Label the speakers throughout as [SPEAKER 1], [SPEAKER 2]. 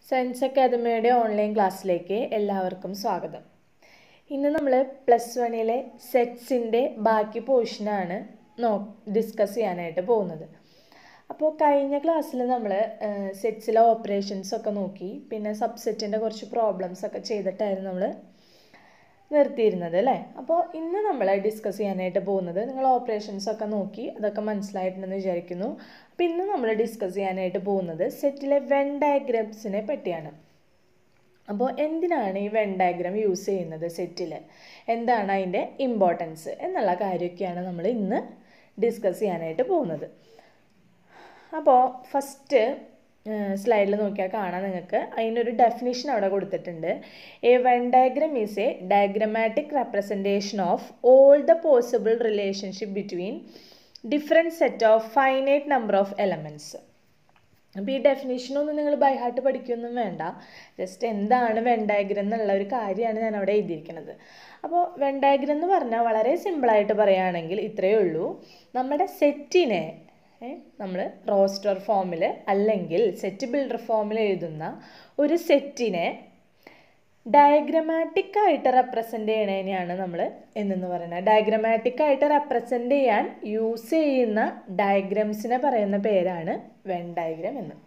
[SPEAKER 1] science അക്കാദമിയുടെ online ക്ലാസ്സിലേക്ക് എല്ലാവർക്കും സ്വാഗതം ഇന്ന് നമ്മൾ പ്ലസ് വണ്ണിലെ സെറ്റ്സിൻ്റെ ബാക്കി പോർഷനാണ് നോ ഡിസ്കസ് ചെയ്യാനായിട്ട് പോകുന്നത് അപ്പോൾ കഴിഞ്ഞ ക്ലാസ്സിൽ നമ്മൾ സെറ്റ്സിലെ ഓപ്പറേഷൻസ് ഒക്കെ നോക്കി പിന്നെ സബ്സെറ്റിൻ്റെ കുറച്ച് പ്രോബ്ലംസ് ഒക്കെ ചെയ്തിട്ടായിരുന്നു നമ്മൾ നിർത്തിയിരുന്നത് അല്ലേ അപ്പോൾ ഇന്ന് നമ്മൾ ഡിസ്കസ് ചെയ്യാനായിട്ട് പോകുന്നത് നിങ്ങൾ ഓപ്പറേഷൻസ് ഒക്കെ നോക്കി അതൊക്കെ മനസ്സിലായിട്ടുണ്ടെന്ന് വിചാരിക്കുന്നു അപ്പോൾ ഇന്ന് നമ്മൾ ഡിസ്കസ് ചെയ്യാനായിട്ട് പോകുന്നത് സെറ്റിലെ വെൻ ഡയഗ്രാംസിനെ പറ്റിയാണ് അപ്പോൾ എന്തിനാണ് ഈ വെൻ ഡയഗ്രാം യൂസ് ചെയ്യുന്നത് സെറ്റിൽ എന്താണ് അതിൻ്റെ ഇമ്പോർട്ടൻസ് എന്നുള്ള കാര്യമൊക്കെയാണ് നമ്മൾ ഇന്ന് ഡിസ്കസ് ചെയ്യാനായിട്ട് പോകുന്നത് അപ്പോൾ ഫസ്റ്റ് സ്ലൈഡിൽ നോക്കിയാൽ കാണാം നിങ്ങൾക്ക് അതിനൊരു ഡെഫിനിഷൻ അവിടെ കൊടുത്തിട്ടുണ്ട് a Venn diagram is a diagrammatic representation of all the possible relationship between different set of finite number of elements അപ്പോൾ ഈ ഡെഫിനേഷനൊന്നും നിങ്ങൾ ബൈ ഹാർട്ട് പഠിക്കുകയൊന്നും വേണ്ട ജസ്റ്റ് എന്താണ് വെൻ ഡയഗ്രം എന്നുള്ള ഒരു കാര്യമാണ് ഞാൻ അവിടെ എഴുതിയിരിക്കുന്നത് അപ്പോൾ വെൻ ഡയഗ്രം എന്ന് പറഞ്ഞാൽ വളരെ സിമ്പിളായിട്ട് പറയുകയാണെങ്കിൽ ഇത്രയേ ഉള്ളൂ നമ്മുടെ സെറ്റിനെ നമ്മൾ റോസ്റ്റർ ഫോമിൽ അല്ലെങ്കിൽ സെറ്റ് ബിൽഡർ ഫോമിൽ എഴുതുന്ന ഒരു സെറ്റിനെ ഡയഗ്രമാറ്റിക് ആയിട്ട് റെപ്രസെൻ്റ് ചെയ്യണതിനെയാണ് നമ്മൾ എന്നെന്ന് പറയുന്നത് ഡയഗ്രമാറ്റിക് ആയിട്ട് റെപ്രസെൻ്റ് ചെയ്യാൻ യൂസ് ചെയ്യുന്ന ഡയഗ്രംസിനെ പറയുന്ന പേരാണ് വെൻ ഡയഗ്രാം എന്ന്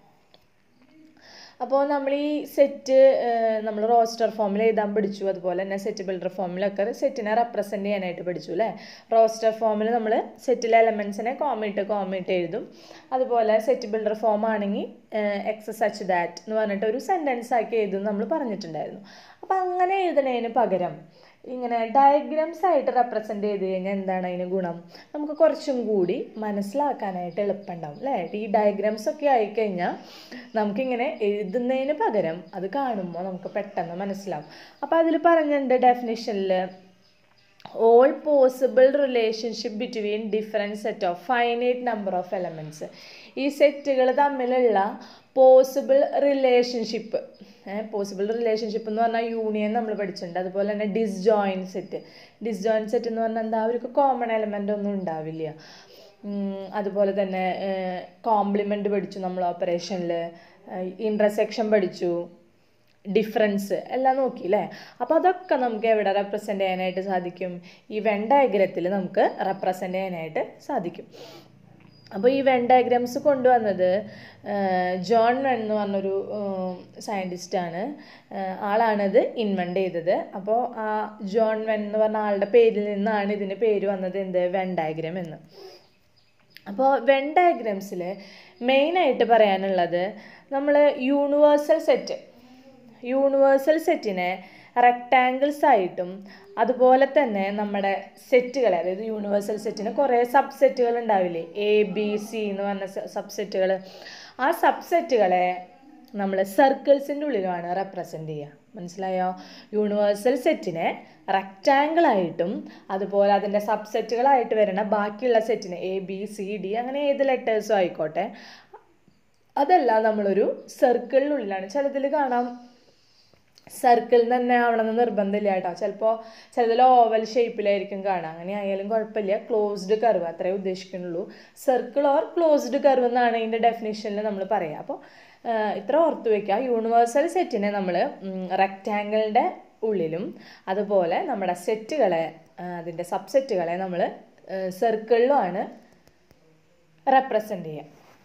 [SPEAKER 1] അപ്പോൾ നമ്മൾ ഈ സെറ്റ് നമ്മൾ റോസ്റ്റർ ഫോമിൽ എഴുതാൻ പഠിച്ചു അതുപോലെ തന്നെ സെറ്റ് ബിൽഡർ ഫോമിലൊക്കെ സെറ്റിനെ റെപ്രസെൻ്റ് ചെയ്യാനായിട്ട് പഠിച്ചു അല്ലേ റോസ്റ്റർ ഫോമിൽ നമ്മൾ സെറ്റിലെ എലമെൻസിനെ കോമിട്ട് കോമിട്ട് എഴുതും അതുപോലെ സെറ്റ് ബിൽഡർ ഫോം ആണെങ്കിൽ എക്സ് സച്ച് ദാറ്റ് എന്ന് പറഞ്ഞിട്ട് ഒരു സെൻറ്റൻസ് ആക്കി എഴുതും നമ്മൾ പറഞ്ഞിട്ടുണ്ടായിരുന്നു അപ്പോൾ അങ്ങനെ എഴുതണതിന് പകരം ഇങ്ങനെ ഡയഗ്രാംസ് ആയിട്ട് റെപ്രസെൻ്റ് ചെയ്ത് കഴിഞ്ഞാൽ എന്താണ് അതിന് ഗുണം നമുക്ക് കുറച്ചും കൂടി മനസ്സിലാക്കാനായിട്ട് എളുപ്പമുണ്ടാവും അല്ലേ ഈ ഡയഗ്രാംസ് ഒക്കെ ആയിക്കഴിഞ്ഞാൽ നമുക്കിങ്ങനെ എഴുതുന്നതിന് പകരം അത് കാണുമ്പോൾ നമുക്ക് പെട്ടെന്ന് മനസ്സിലാവും അപ്പോൾ അതിൽ പറഞ്ഞിട്ടുണ്ട് ഡെഫിനിഷനിൽ all possible relationship between different set of finite number of elements ഈ സെറ്റുകൾ തമ്മിലുള്ള പോസിബിൾ റിലേഷൻഷിപ്പ് പോസിബിൾ റിലേഷൻഷിപ്പ് എന്ന് പറഞ്ഞാൽ യൂണിയൻ നമ്മൾ പഠിച്ചിട്ടുണ്ട് അതുപോലെ തന്നെ ഡിസ്ജോയിൻ സെറ്റ് ഡിസ്ജോയിൻ സെറ്റ് എന്ന് പറഞ്ഞാൽ എന്താ അവർക്ക് കോമൺ എലമെൻ്റ് ഒന്നും ഉണ്ടാവില്ല അതുപോലെ തന്നെ കോംപ്ലിമെൻ്റ് പഠിച്ചു നമ്മൾ ഓപ്പറേഷനിൽ ഇൻട്രസെക്ഷൻ പഠിച്ചു ഡിഫറൻസ് എല്ലാം നോക്കി അല്ലേ അപ്പോൾ അതൊക്കെ നമുക്ക് എവിടെ റെപ്രസെൻ്റ് ചെയ്യാനായിട്ട് സാധിക്കും ഈ വെൻ ഡയഗ്രത്തിൽ നമുക്ക് റെപ്രസെൻ്റ് ചെയ്യാനായിട്ട് സാധിക്കും അപ്പോൾ ഈ വെൻ ഡയഗ്രാംസ് കൊണ്ടുവന്നത് ജോൺ വെൻ എന്ന് പറഞ്ഞൊരു സയൻറ്റിസ്റ്റാണ് ആളാണിത് ഇൻവെൻ്റ് ചെയ്തത് അപ്പോൾ ആ ജോൺ വെൻ എന്ന് പറഞ്ഞ ആളുടെ പേരിൽ നിന്നാണ് ഇതിന് പേര് വന്നത് എന്ത് വെൻ ഡയഗ്രാം എന്ന് അപ്പോൾ വെൻ ഡയഗ്രാംസിൽ മെയിനായിട്ട് പറയാനുള്ളത് നമ്മൾ യൂണിവേഴ്സൽ സെറ്റ് യൂണിവേഴ്സൽ സെറ്റിനെ റെക്റ്റാങ്കിൾസ് ആയിട്ടും അതുപോലെ തന്നെ നമ്മുടെ സെറ്റുകളെ അതായത് യൂണിവേഴ്സൽ സെറ്റിന് കുറേ സബ് സെറ്റുകൾ ഉണ്ടാവില്ലേ എ ബി സി എന്ന് പറഞ്ഞ സബ് സെറ്റുകൾ ആ സബ് സെറ്റുകളെ നമ്മൾ സർക്കിൾസിൻ്റെ ഉള്ളിലാണ് റെപ്രസെൻ്റ് ചെയ്യുക മനസ്സിലായോ യൂണിവേഴ്സൽ സെറ്റിനെ റെക്റ്റാങ്കിൾ ആയിട്ടും അതുപോലെ അതിൻ്റെ സബ് സെറ്റുകളായിട്ട് വരുന്ന ബാക്കിയുള്ള സെറ്റിനെ എ ബി സി ഡി അങ്ങനെ ഏത് ലെറ്റേഴ്സും ആയിക്കോട്ടെ അതെല്ലാം നമ്മളൊരു സർക്കിളിനുള്ളിലാണ് ചിലതിൽ കാണാം സർക്കിൾ തന്നെ ആവണമെന്ന് നിർബന്ധമില്ല കേട്ടോ ചിലപ്പോൾ ചിലതിൽ ഓവൽ ഷേപ്പിലായിരിക്കും കാണുക അങ്ങനെ ആയാലും കുഴപ്പമില്ല ക്ലോസ്ഡ് കർവ് അത്രേ ഉദ്ദേശിക്കുന്നുള്ളൂ സർക്കിൾ ഓർ ക്ലോസ്ഡ് കർവ് എന്നാണ് ഇതിൻ്റെ ഡെഫിനേഷനിൽ നമ്മൾ പറയുക അപ്പോൾ ഇത്ര ഓർത്ത് വയ്ക്കുക യൂണിവേഴ്സൽ സെറ്റിനെ നമ്മൾ റെക്റ്റാങ്കിളിൻ്റെ ഉള്ളിലും അതുപോലെ നമ്മുടെ സെറ്റുകളെ അതിൻ്റെ സബ്സെറ്റുകളെ നമ്മൾ സർക്കിളിലുമാണ് റെപ്രസെൻ്റ് ചെയ്യുക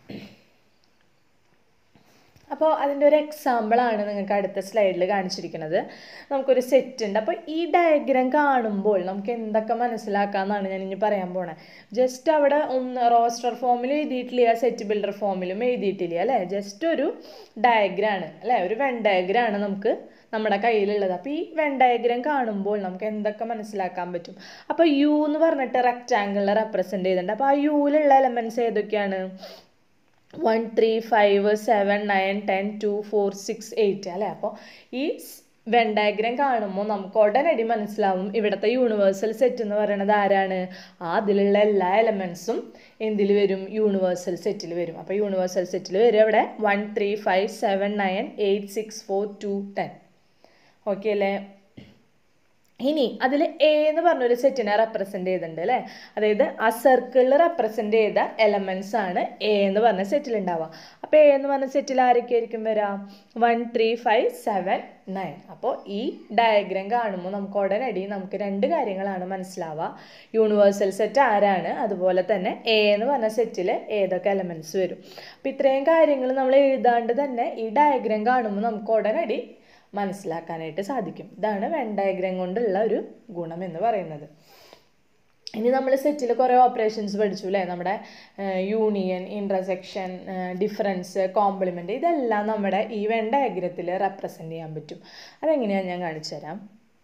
[SPEAKER 1] അപ്പോൾ അതിൻ്റെ ഒരു എക്സാമ്പിളാണ് നിങ്ങൾക്ക് അടുത്ത സ്ലൈഡിൽ കാണിച്ചിരിക്കുന്നത് നമുക്കൊരു സെറ്റ് ഉണ്ട് അപ്പോൾ ഈ ഡയഗ്രാം കാണുമ്പോൾ നമുക്ക് എന്തൊക്കെ മനസ്സിലാക്കാമെന്നാണ് ഞാൻ ഇനി പറയാൻ പോണത് ജസ്റ്റ് അവിടെ ഒന്ന് റോസ്റ്റർ ഫോമിൽ എഴുതിയിട്ടില്ല സെറ്റ് ബിൽഡർ ഫോമിലും എഴുതിയിട്ടില്ല അല്ലേ ജസ്റ്റ് ഒരു ഡയഗ്രാണ് അല്ലേ ഒരു വെൻ ഡയഗ്രാണ് നമുക്ക് നമ്മുടെ കയ്യിലുള്ളത് അപ്പോൾ ഈ വെൻ ഡയഗ്രാം കാണുമ്പോൾ നമുക്ക് എന്തൊക്കെ മനസ്സിലാക്കാൻ പറ്റും അപ്പോൾ യു എന്ന് പറഞ്ഞിട്ട് റെക്റ്റാങ്കിളിൽ റെപ്രസെൻറ്റ് ചെയ്തിട്ടുണ്ട് അപ്പോൾ ആ യുവിലുള്ള എലമെൻറ്റ്സ് ഏതൊക്കെയാണ് one three five seven nine ten two four six eight അല്ലേ അപ്പോൾ ഈ വെൻ ഡയഗ്രാം കാണുമ്പോൾ നമുക്ക് ഉടനടി മനസ്സിലാവും ഇവിടുത്തെ യൂണിവേഴ്സൽ സെറ്റ് എന്ന് പറയുന്നത് ആരാണ് ആ അതിലുള്ള എല്ലാ എലമെൻസും എന്തിൽ വരും യൂണിവേഴ്സൽ സെറ്റിൽ വരും അപ്പോൾ യൂണിവേഴ്സൽ സെറ്റിൽ വരും ഇവിടെ one three five seven nine eight six four two ten okay അല്ലേ ഇനി അതിൽ എ എന്ന് പറഞ്ഞൊരു സെറ്റിനെ റെപ്രസെൻ്റ് ചെയ്തിട്ടുണ്ട് അല്ലേ അതായത് ആ സർക്കിളിൽ റെപ്രസെൻ്റ് ചെയ്ത എലമെൻറ്റ്സ് ആണ് എ എന്ന് പറഞ്ഞ സെറ്റിൽ ഉണ്ടാവുക അപ്പോൾ എ എന്ന് പറഞ്ഞ സെറ്റിൽ ആരൊക്കെയായിരിക്കും വരിക one three five seven nine അപ്പോൾ ഈ ഡയഗ്രാം കാണുമ്പോൾ നമുക്ക് ഉടനടി നമുക്ക് രണ്ട് കാര്യങ്ങളാണ് മനസ്സിലാവുക യൂണിവേഴ്സൽ സെറ്റ് ആരാണ് അതുപോലെ തന്നെ എ എന്ന് പറഞ്ഞ സെറ്റിൽ ഏതൊക്കെ എലമെൻറ്റ്സ് വരും അപ്പോൾ ഇത്രയും കാര്യങ്ങൾ നമ്മൾ എഴുതാണ്ട് തന്നെ ഈ ഡയഗ്രാം കാണുമ്പോൾ നമുക്ക് ഉടനടി മനസ്സിലാക്കാനായിട്ട് സാധിക്കും ഇതാണ് വെൻ ഡയഗ്രാം കൊണ്ടുള്ള ഒരു ഗുണം എന്ന് പറയുന്നത് ഇനി നമ്മൾ സെറ്റിൽ കുറേ ഓപ്പറേഷൻസ് പഠിച്ചു അല്ലേ നമ്മുടെ യൂണിയൻ ഇൻട്രസെക്ഷൻ ഡിഫറൻസ് കോംപ്ലിമെൻ്റ് ഇതെല്ലാം നമ്മുടെ ഈ വെൻ ഡയഗ്രത്തിൽ റെപ്രസെൻ്റ് ചെയ്യാൻ പറ്റും അതെങ്ങനെയാണ് ഞാൻ കാണിച്ചു തരാം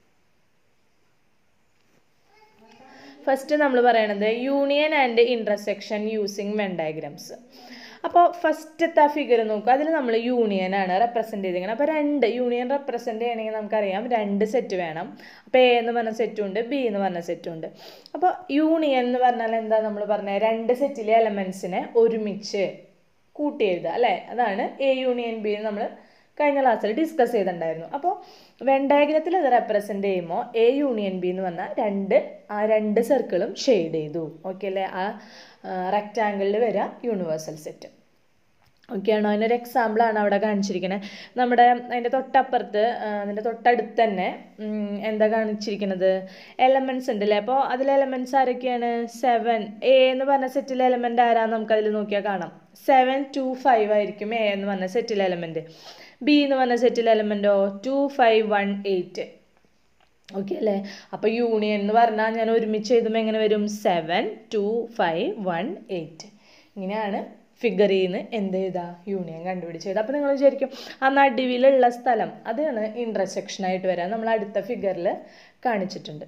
[SPEAKER 1] ഫസ്റ്റ് നമ്മൾ പറയണത് union and intersection using Venn diagrams അപ്പോൾ ഫസ്റ്റത്തെ ആ ഫിഗർ നോക്കുക അതിൽ നമ്മൾ യൂണിയൻ ആണ് റെപ്രസെൻറ്റ് ചെയ്തിരിക്കുന്നത് അപ്പോൾ രണ്ട് യൂണിയൻ റെപ്രസെൻറ്റ് ചെയ്യണമെങ്കിൽ നമുക്കറിയാം രണ്ട് സെറ്റ് വേണം അപ്പോൾ എ എന്ന് പറഞ്ഞ സെറ്റും ഉണ്ട് ബി എന്ന് പറഞ്ഞ സെറ്റും ഉണ്ട് അപ്പോൾ യൂണിയൻ എന്ന് പറഞ്ഞാൽ എന്താ നമ്മൾ പറഞ്ഞത് രണ്ട് സെറ്റിലെ എലമെൻസിനെ ഒരുമിച്ച് കൂട്ടി എഴുതുക അല്ലേ അതാണ് എ യൂണിയൻ ബി നമ്മൾ കഴിഞ്ഞ ക്ലാസ്സിൽ ഡിസ്കസ് ചെയ്തിട്ടുണ്ടായിരുന്നു അപ്പോൾ വെൻ ഡയഗ്രത്തിൽ അത് റെപ്രസെൻ്റ് ചെയ്യുമ്പോൾ എ യൂണിയൻ ബി എന്ന് പറഞ്ഞാൽ രണ്ട് ആ രണ്ട് സർക്കിളും ഷെയ്ഡ് ചെയ്തു ഓക്കെ അല്ലേ ആ റെക്റ്റാങ്കിളിൽ വരിക യൂണിവേഴ്സൽ സെറ്റ് ഓക്കെ ആണോ അതിനൊരു എക്സാമ്പിളാണ് അവിടെ കാണിച്ചിരിക്കുന്നത് നമ്മുടെ അതിൻ്റെ തൊട്ടപ്പുറത്ത് അതിൻ്റെ തൊട്ടടുത്ത് തന്നെ എന്താ കാണിച്ചിരിക്കുന്നത് എലമെൻറ്റ്സ് ഉണ്ടല്ലേ അപ്പോൾ അതിൽ എലമെൻറ്റ്സ് ആരൊക്കെയാണ് സെവൻ എ എന്ന് പറഞ്ഞ സെറ്റിലെ എലമെൻ്റ് ആരാന്ന് നമുക്കതിൽ നോക്കിയാൽ കാണാം സെവൻ ടു ഫൈവ് ആയിരിക്കും എ എന്ന് പറഞ്ഞ സെറ്റിലെ എലമെൻറ്റ് ബി എന്ന് പറഞ്ഞ സെറ്റിലെ എലമെൻറ്റോ two five one eight okay അല്ലേ അപ്പോൾ യൂണിയൻ എന്ന് പറഞ്ഞാൽ ഞാൻ ഒരുമിച്ച് എഴുതുമ്പോൾ എങ്ങനെ വരും seven two five one eight ഇങ്ങനെയാണ് ഫിഗറിൽ നിന്ന് എന്ത് ചെയ്താൽ യൂണിയൻ കണ്ടുപിടിച്ച് ചെയ്താൽ അപ്പോൾ നിങ്ങൾ വിചാരിക്കും ആ നടുവിലുള്ള സ്ഥലം അതാണ് ഇൻട്രസെക്ഷനായിട്ട് വരാൻ നമ്മൾ അടുത്ത ഫിഗറിൽ കാണിച്ചിട്ടുണ്ട്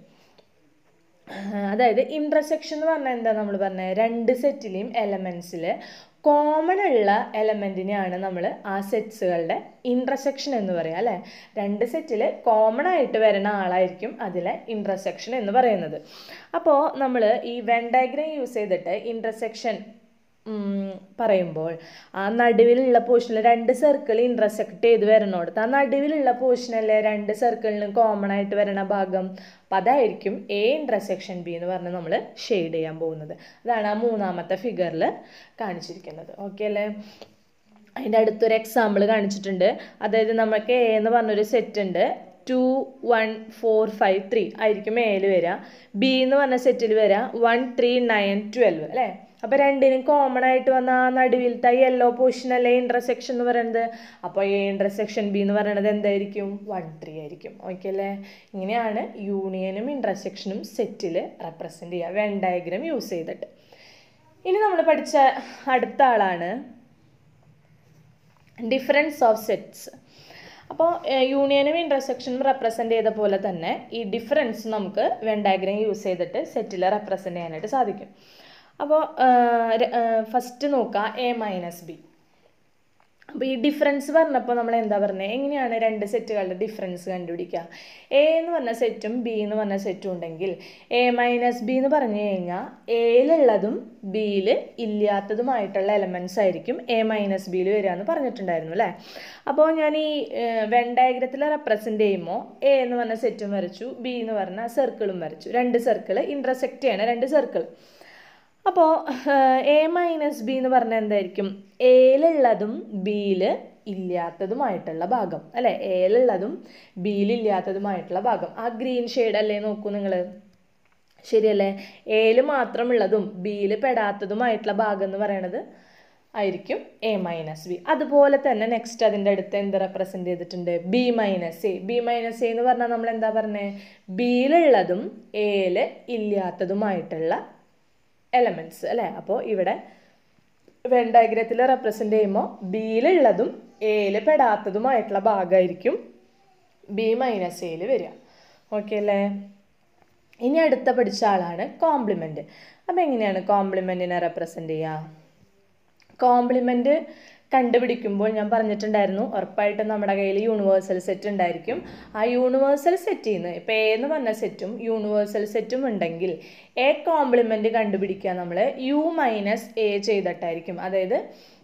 [SPEAKER 1] അതായത് ഇൻട്രസെക്ഷൻ എന്ന് പറഞ്ഞാൽ എന്താ നമ്മൾ പറഞ്ഞത് രണ്ട് സെറ്റിലെയും എലമെൻസിൽ കോമൺ ഉള്ള എലമെൻറ്റിനെയാണ് നമ്മൾ ആ സെറ്റ്സുകളുടെ ഇൻട്രസെക്ഷൻ എന്ന് പറയുക അല്ലേ രണ്ട് സെറ്റിൽ കോമൺ ആയിട്ട് വരുന്ന ആളായിരിക്കും അതിലെ ഇൻട്രസെക്ഷൻ എന്ന് പറയുന്നത് അപ്പോൾ നമ്മൾ ഈ വെൻ ഡയഗ്രാം യൂസ് ചെയ്തിട്ട് ഇൻട്രസെക്ഷൻ പറയുമ്പോൾ ആ നടുവിലുള്ള പോർഷനിൽ രണ്ട് സർക്കിൾ ഇൻട്രസെക്ട് ചെയ്ത് വരണോടത്ത് ആ നടുവിലുള്ള പോർഷനല്ലേ രണ്ട് സർക്കിളിനും കോമൺ ആയിട്ട് വരണ ഭാഗം അപ്പം അതായിരിക്കും എ ഇൻട്രസെക്ഷൻ ബി എന്ന് പറഞ്ഞ് നമ്മൾ ഷെയ്ഡ് ചെയ്യാൻ പോകുന്നത് അതാണ് ആ മൂന്നാമത്തെ ഫിഗറിൽ കാണിച്ചിരിക്കുന്നത് ഓക്കെ അല്ലേ അതിൻ്റെ അടുത്തൊരു എക്സാമ്പിൾ കാണിച്ചിട്ടുണ്ട് അതായത് നമുക്ക് എ എന്ന് പറഞ്ഞൊരു സെറ്റ് ഉണ്ട് two one four five three ആയിരിക്കും എയിൽ വരിക ബി എന്ന് പറഞ്ഞ സെറ്റിൽ വരിക വൺ ത്രീ നയൻ ട്വൽവ് അല്ലേ അപ്പോൾ രണ്ടിനും കോമൺ ആയിട്ട് വന്ന ആ നടുവിലത്തെ യെല്ലോ പോർഷൻ അല്ലേ ഇൻട്രസെക്ഷൻ എന്ന് പറയുന്നത് അപ്പോൾ ഈ ഇൻട്രസെക്ഷൻ ബി എന്ന് പറയുന്നത് എന്തായിരിക്കും വൺ ത്രീ ആയിരിക്കും ഓക്കെ അല്ലേ ഇങ്ങനെയാണ് യൂണിയനും ഇൻട്രസെക്ഷനും സെറ്റിൽ റെപ്രസെൻ്റ് ചെയ്യുക വെൻ ഡയഗ്രാം യൂസ് ചെയ്തിട്ട് ഇനി നമ്മൾ പഠിച്ച അടുത്ത ആളാണ് ഡിഫറൻസ് ഓഫ് സെറ്റ്സ് അപ്പോൾ യൂണിയനും ഇൻട്രസെക്ഷനും റെപ്രസെൻ്റ് ചെയ്ത പോലെ തന്നെ ഈ ഡിഫറൻസ് നമുക്ക് വെൻ ഡയഗ്രാം യൂസ് ചെയ്തിട്ട് സെറ്റിൽ റെപ്രസെൻ്റ് ചെയ്യാനായിട്ട് സാധിക്കും അപ്പോൾ ഫസ്റ്റ് നോക്കുക എ മൈനസ് ബി അപ്പോൾ ഈ ഡിഫറൻസ് പറഞ്ഞപ്പോൾ നമ്മൾ എന്താ പറഞ്ഞത് എങ്ങനെയാണ് രണ്ട് സെറ്റുകളുടെ ഡിഫറൻസ് കണ്ടുപിടിക്കുക എ എന്ന് പറഞ്ഞ സെറ്റും ബി എന്ന് പറഞ്ഞ സെറ്റും ഉണ്ടെങ്കിൽ എ മൈനസ് ബി എന്ന് പറഞ്ഞു കഴിഞ്ഞാൽ എയിലുള്ളതും ബിയിൽ ഇല്ലാത്തതുമായിട്ടുള്ള എലമെൻറ്റ്സ് ആയിരിക്കും എ മൈനസ് ബിയിൽ വരിക എന്ന് പറഞ്ഞിട്ടുണ്ടായിരുന്നു അല്ലേ അപ്പോൾ ഞാൻ ഈ വെൻ ഡയഗ്രത്തിൽ റെപ്രസെൻ്റ് ചെയ്യുമ്പോൾ എ എന്ന് പറഞ്ഞ സെറ്റും വരച്ചു ബി എന്ന് പറഞ്ഞ സർക്കിളും വരച്ചു രണ്ട് സർക്കിൾ ഇൻട്രസെക്റ്റ് ചെയ്യണം രണ്ട് സർക്കിൾ അപ്പോൾ എ മൈനസ് ബി എന്ന് പറഞ്ഞാൽ എന്തായിരിക്കും എയിലുള്ളതും ബിയിൽ ഇല്ലാത്തതുമായിട്ടുള്ള ഭാഗം അല്ലേ എയിലുള്ളതും ബിയിൽ ഇല്ലാത്തതുമായിട്ടുള്ള ഭാഗം ആ ഗ്രീൻ ഷെയ്ഡ് അല്ലേ നോക്കൂ നിങ്ങൾ ശരിയല്ലേ എയിൽ മാത്രമുള്ളതും ബിയിൽ പെടാത്തതുമായിട്ടുള്ള ഭാഗം എന്ന് പറയണത് ആയിരിക്കും എ മൈനസ് ബി അതുപോലെ തന്നെ നെക്സ്റ്റ് അതിൻ്റെ അടുത്ത് എന്ത് റെപ്രസെൻ്റ് ചെയ്തിട്ടുണ്ട് B minus A B minus A എന്ന് പറഞ്ഞാൽ നമ്മൾ എന്താ പറഞ്ഞത് ബിയിലുള്ളതും എയിൽ ഇല്ലാത്തതുമായിട്ടുള്ള എലമെൻറ്റ്സ് അല്ലേ അപ്പോൾ ഇവിടെ വെൻ ഡയഗ്രത്തിൽ റെപ്രസെൻ്റ് ചെയ്യുമ്പോൾ ബിയിലുള്ളതും എയിൽ പെടാത്തതുമായിട്ടുള്ള ഭാഗമായിരിക്കും ബി മൈനസ് എയിൽ വരിക ഓക്കെ അല്ലേ ഇനി അടുത്ത പഠിച്ച ആളാണ് കോംപ്ലിമെൻറ്റ് അപ്പോൾ എങ്ങനെയാണ് കോംപ്ലിമെൻറ്റിനെ റെപ്രസെൻ്റ് ചെയ്യുക കോംപ്ലിമെൻറ്റ് കണ്ടുപിടിക്കുമ്പോൾ ഞാൻ പറഞ്ഞിട്ടുണ്ടായിരുന്നു ഉറപ്പായിട്ടും നമ്മുടെ കയ്യിൽ യൂണിവേഴ്സൽ സെറ്റ് ഉണ്ടായിരിക്കും ആ യൂണിവേഴ്സൽ സെറ്റിൽ നിന്ന് ഇപ്പോൾ എ എന്ന് പറഞ്ഞ സെറ്റും യൂണിവേഴ്സൽ സെറ്റും ഉണ്ടെങ്കിൽ എ കോംപ്ലിമെൻറ്റ് കണ്ടുപിടിക്കുക നമ്മൾ യു മൈനസ് എ ചെയ്തിട്ടായിരിക്കും അതായത്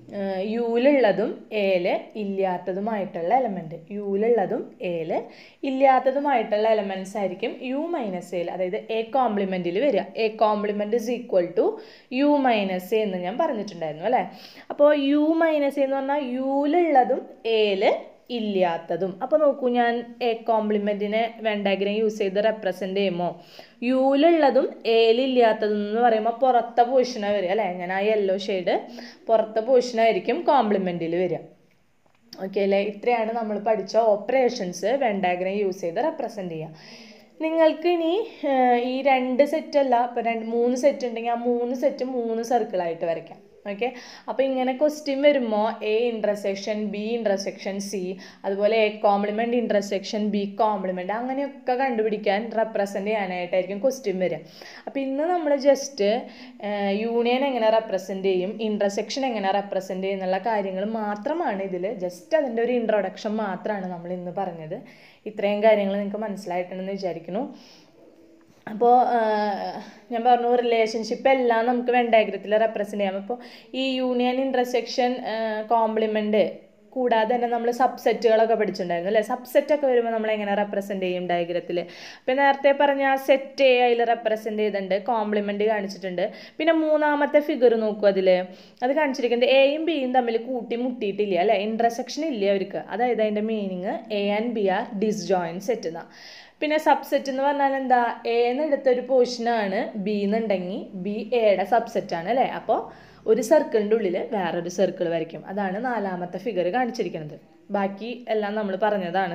[SPEAKER 1] യുവിലുള്ളതും ഏല് ഇല്ലാത്തതുമായിട്ടുള്ള എലമെൻറ്റ് യുവിലുള്ളതും ഏല് ഇല്ലാത്തതുമായിട്ടുള്ള എലമെൻറ്റ്സ് ആയിരിക്കും യു മൈനസ് എയിൽ അതായത് എ കോംപ്ലിമെൻറ്റിൽ വരിക A complement is equal to U minus A എന്ന് ഞാൻ പറഞ്ഞിട്ടുണ്ടായിരുന്നു അല്ലേ അപ്പോൾ യു മൈനസ് എന്ന് പറഞ്ഞാൽ യുവിലുള്ളതും ഏല് ഇല്ലാത്തതും അപ്പോൾ നോക്കൂ ഞാൻ എ കോംപ്ലിമെൻറ്റിനെ വെൻഡാഗ്രം യൂസ് ചെയ്ത് റെപ്രസെൻ്റ് ചെയ്യുമ്പോൾ യുവിലുള്ളതും ഏലില്ലാത്തതും എന്ന് പറയുമ്പോൾ പുറത്തെ പോർഷനാണ് വരിക അല്ലേ ഞാൻ ആ യെല്ലോ ഷെയ്ഡ് പുറത്തെ പോർഷനായിരിക്കും കോംപ്ലിമെൻറ്റിൽ വരിക ഓക്കെ അല്ലേ ഇത്രയാണ് നമ്മൾ പഠിച്ച ഓപ്പറേഷൻസ് വെൻഡാഗ്രം യൂസ് ചെയ്ത് റെപ്രസെൻ്റ് ചെയ്യുക നിങ്ങൾക്ക് ഇനി ഈ രണ്ട് സെറ്റ് അല്ല ഇപ്പോൾ രണ്ട് മൂന്ന് സെറ്റ് ഉണ്ടെങ്കിൽ ആ മൂന്ന് സെറ്റ് മൂന്ന് സർക്കിളായിട്ട് വരയ്ക്കാം ഓക്കെ അപ്പോൾ ഇങ്ങനെ ക്വസ്റ്റ്യൻ വരുമ്പോൾ A intersection B intersection C അതുപോലെ A complement intersection B complement അങ്ങനെയൊക്കെ കണ്ടുപിടിക്കാൻ റെപ്രസെൻ്റ് ചെയ്യാനായിട്ടായിരിക്കും ക്വസ്റ്റ്യൻ വരിക അപ്പോൾ ഇന്ന് നമ്മൾ ജസ്റ്റ് യൂണിയൻ എങ്ങനെ റെപ്രസെൻ്റ് ചെയ്യും ഇൻ്റർസെക്ഷൻ എങ്ങനെ റെപ്രസെൻ്റ് ചെയ്യും എന്നുള്ള കാര്യങ്ങൾ മാത്രമാണ് ഇതിൽ ജസ്റ്റ് അതിൻ്റെ ഒരു ഇൻട്രൊഡക്ഷൻ മാത്രമാണ് നമ്മൾ ഇന്ന് പറഞ്ഞത് ഇത്രയും കാര്യങ്ങൾ നിങ്ങൾക്ക് മനസ്സിലായിട്ടുണ്ടെന്ന് വിചാരിക്കുന്നു അപ്പോൾ ഞാൻ പറഞ്ഞു റിലേഷൻഷിപ്പ് എല്ലാം നമുക്ക് വെൻ ഡയഗ്രത്തിൽ റെപ്രസെൻ്റ് ചെയ്യാം അപ്പോൾ ഈ യൂണിയൻ ഇൻ്റർസെക്ഷൻ കോംപ്ലിമെൻറ്റ് കൂടാതെ തന്നെ നമ്മൾ സബ്സെറ്റുകളൊക്കെ പഠിച്ചിട്ടുണ്ടായിരുന്നു അല്ലേ സബ്സെറ്റ് ഒക്കെ വരുമ്പോൾ നമ്മൾ എങ്ങനെ റെപ്രസെൻ്റ് ചെയ്യും ഡയഗ്രത്തിൽ അപ്പോൾ നേരത്തെ പറഞ്ഞ ആ സെറ്റ് എ അതിൽ റെപ്രസെൻ്റ് ചെയ്തിട്ടുണ്ട് കോംപ്ലിമെൻ്റ് കാണിച്ചിട്ടുണ്ട് പിന്നെ മൂന്നാമത്തെ ഫിഗർ നോക്കൂ അതിൽ അത് കാണിച്ചിരിക്കുന്നത് എയും ബിയും തമ്മിൽ കൂട്ടി മുട്ടിയിട്ടില്ല അല്ലേ ഇൻ്റർസെക്ഷൻ ഇല്ല അവർക്ക് അതായത് അതിൻ്റെ meaning A and B are disjoint set എന്നാണ് പിന്നെ സബ്സെറ്റ് എന്ന് പറഞ്ഞാൽ എന്താ എന്ന് എടുത്തൊരു പോർഷനാണ് ബി എന്നുണ്ടെങ്കിൽ ബി എയുടെ സബ്സെറ്റ് ആണ് അല്ലേ അപ്പോൾ ഒരു സർക്കിളിൻ്റെ ഉള്ളിൽ വേറൊരു സർക്കിൾ വരയ്ക്കും അതാണ് നാലാമത്തെ ഫിഗർ കാണിച്ചിരിക്കുന്നത് ബാക്കി എല്ലാം നമ്മൾ പറഞ്ഞതാണ്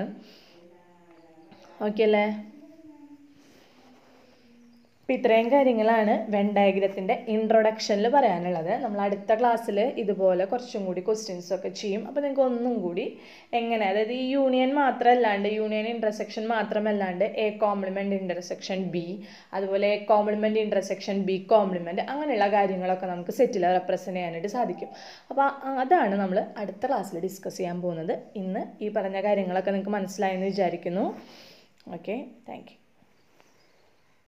[SPEAKER 1] ഓക്കെ അല്ലേ അപ്പം ഇത്രയും കാര്യങ്ങളാണ് വെൻ ഡയഗ്രത്തിൻ്റെ ഇൻട്രൊഡക്ഷനിൽ പറയാനുള്ളത് നമ്മൾ അടുത്ത ക്ലാസ്സിൽ ഇതുപോലെ കുറച്ചും കൂടി ക്വസ്റ്റ്യൻസ് ഒക്കെ ചെയ്യും അപ്പോൾ നിങ്ങൾക്ക് ഒന്നും കൂടി എങ്ങനെ അതായത് ഈ യൂണിയൻ മാത്രമല്ലാണ്ട് യൂണിയൻ ഇൻ്റർസെക്ഷൻ മാത്രമല്ലാണ്ട് എ കോംപ്ലിമെൻറ്റ് ഇൻ്റർസെക്ഷൻ ബി അതുപോലെ A complement intersection B complement അങ്ങനെയുള്ള കാര്യങ്ങളൊക്കെ നമുക്ക് സെറ്റിൽ റെപ്രസെൻ്റ് ചെയ്യാനായിട്ട് സാധിക്കും അപ്പോൾ അതാണ് നമ്മൾ അടുത്ത ക്ലാസ്സിൽ ഡിസ്കസ് ചെയ്യാൻ പോകുന്നത് ഇന്ന് ഈ പറഞ്ഞ കാര്യങ്ങളൊക്കെ നിങ്ങൾക്ക് മനസ്സിലായെന്ന് വിചാരിക്കുന്നു ഓക്കെ താങ്ക് യു